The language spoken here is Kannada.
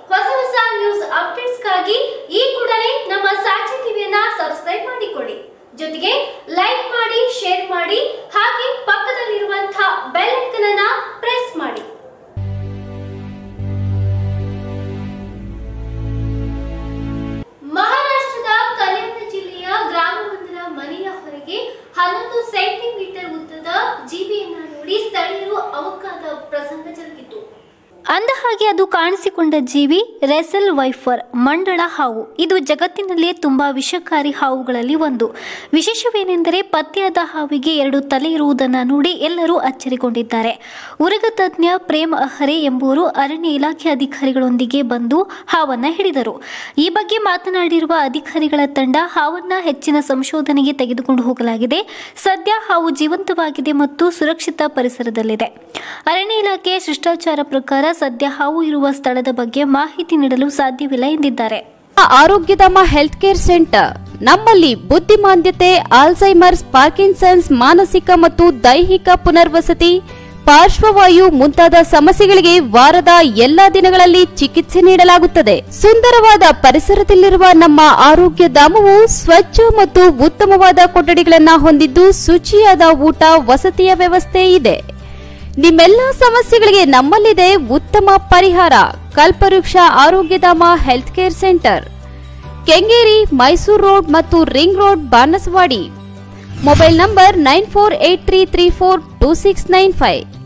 ಹೊಸ ಹೊಸ ನ್ಯೂಸ್ ಅಪ್ಡೇಟ್ಸ್ಗಾಗಿ ಈ ಕೂಡಲೇ ನಮ್ಮ ಸಾಕ್ಷಿ ಟಿವಿಯನ್ನ ಸಬ್ಸ್ಕ್ರೈಬ್ ಮಾಡಿಕೊಳ್ಳಿ ಜೊತೆಗೆ ಲೈಕ್ ಮಾಡಿ ಶೇರ್ ಮಾಡಿ ಹಾಗೆ ಪಕ್ಕದಲ್ಲಿರುವಂತಹ ಬೆಲ್ ಐಕನ್ ಅನ್ನ ಪ್ರೆಸ್ ಮಾಡಿ ಮಹಾರಾಷ್ಟ್ರದ ಕಲ್ಯಾಣ ಜಿಲ್ಲೆಯ ಗ್ರಾಮವೊಂದರ ಮನೆಯ ಹೊರಗೆ ಹನ್ನೊಂದು ಸೆಂಟಿಮೀಟರ್ ಉದ್ದದ ಜೀವಿಯನ್ನ ನೋಡಿ ಸ್ಥಳೀಯರು ಅವಕಾದ ಪ್ರಸಂಗ ಜರುಗಿತು ಅಂದ ಹಾಗೆ ಅದು ಕಾಣಿಸಿಕೊಂಡ ಜೀವಿ ರೆಸಲ್ ವೈಫರ್ ಮಂಡಳ ಹಾವು ಇದು ಜಗತ್ತಿನಲ್ಲೇ ತುಂಬಾ ವಿಷಕಾರಿ ಹಾವುಗಳಲ್ಲಿ ಒಂದು ವಿಶೇಷವೇನೆಂದರೆ ಪತ್ತೆಯಾದ ಹಾವಿಗೆ ಎರಡು ತಲೆ ಇರುವುದನ್ನು ನೋಡಿ ಎಲ್ಲರೂ ಅಚ್ಚರಿಗೊಂಡಿದ್ದಾರೆ ಉರಗ ತಜ್ಞ ಪ್ರೇಮ್ ಅಹರೆ ಎಂಬುವರು ಅರಣ್ಯ ಇಲಾಖೆ ಅಧಿಕಾರಿಗಳೊಂದಿಗೆ ಬಂದು ಹಾವನ್ನ ಹಿಡಿದರು ಈ ಬಗ್ಗೆ ಮಾತನಾಡಿರುವ ಅಧಿಕಾರಿಗಳ ತಂಡ ಹಾವನ್ನ ಹೆಚ್ಚಿನ ಸಂಶೋಧನೆಗೆ ತೆಗೆದುಕೊಂಡು ಹೋಗಲಾಗಿದೆ ಸದ್ಯ ಹಾವು ಜೀವಂತವಾಗಿದೆ ಮತ್ತು ಸುರಕ್ಷಿತ ಪರಿಸರದಲ್ಲಿದೆ ಅರಣ್ಯ ಇಲಾಖೆ ಶಿಷ್ಟಾಚಾರ ಪ್ರಕಾರ ಸದ್ಯ ಹಾವು ಇರುವ ಸ್ಥಳದ ಬಗ್ಗೆ ಮಾಹಿತಿ ನೀಡಲು ಸಾಧ್ಯವಿಲ್ಲ ಎಂದಿದ್ದಾರೆ ಆರೋಗ್ಯಧಾಮ ಹೆಲ್ತ್ ಕೇರ್ ಸೆಂಟರ್ ನಮ್ಮಲ್ಲಿ ಬುದ್ಧಿಮಾಂದ್ಯತೆ ಆಲ್ಝೈಮರ್ಸ್ ಪಾರ್ಕಿನ್ಸನ್ಸ್ ಮಾನಸಿಕ ಮತ್ತು ದೈಹಿಕ ಪುನರ್ವಸತಿ ಪಾರ್ಶ್ವವಾಯು ಮುಂತಾದ ಸಮಸ್ಯೆಗಳಿಗೆ ವಾರದ ಎಲ್ಲಾ ದಿನಗಳಲ್ಲಿ ಚಿಕಿತ್ಸೆ ನೀಡಲಾಗುತ್ತದೆ ಸುಂದರವಾದ ಪರಿಸರದಲ್ಲಿರುವ ನಮ್ಮ ಆರೋಗ್ಯ ಧಾಮವು ಸ್ವಚ್ಛ ಮತ್ತು ಉತ್ತಮವಾದ ಕೊಠಡಿಗಳನ್ನ ಹೊಂದಿದ್ದು ಶುಚಿಯಾದ ಊಟ ವಸತಿಯ ವ್ಯವಸ್ಥೆ ಇದೆ ನಿಮ್ಮೆಲ್ಲ ಸಮಸ್ಯೆಗಳಿಗೆ ನಮ್ಮಲ್ಲಿದೆ ಉತ್ತಮ ಪರಿಹಾರ Kalpavriksha Arogyadhama health care centre Kengeri Mysore road ಮತ್ತು ring road Banaswadi mobile number nine four eight three three four two six nine five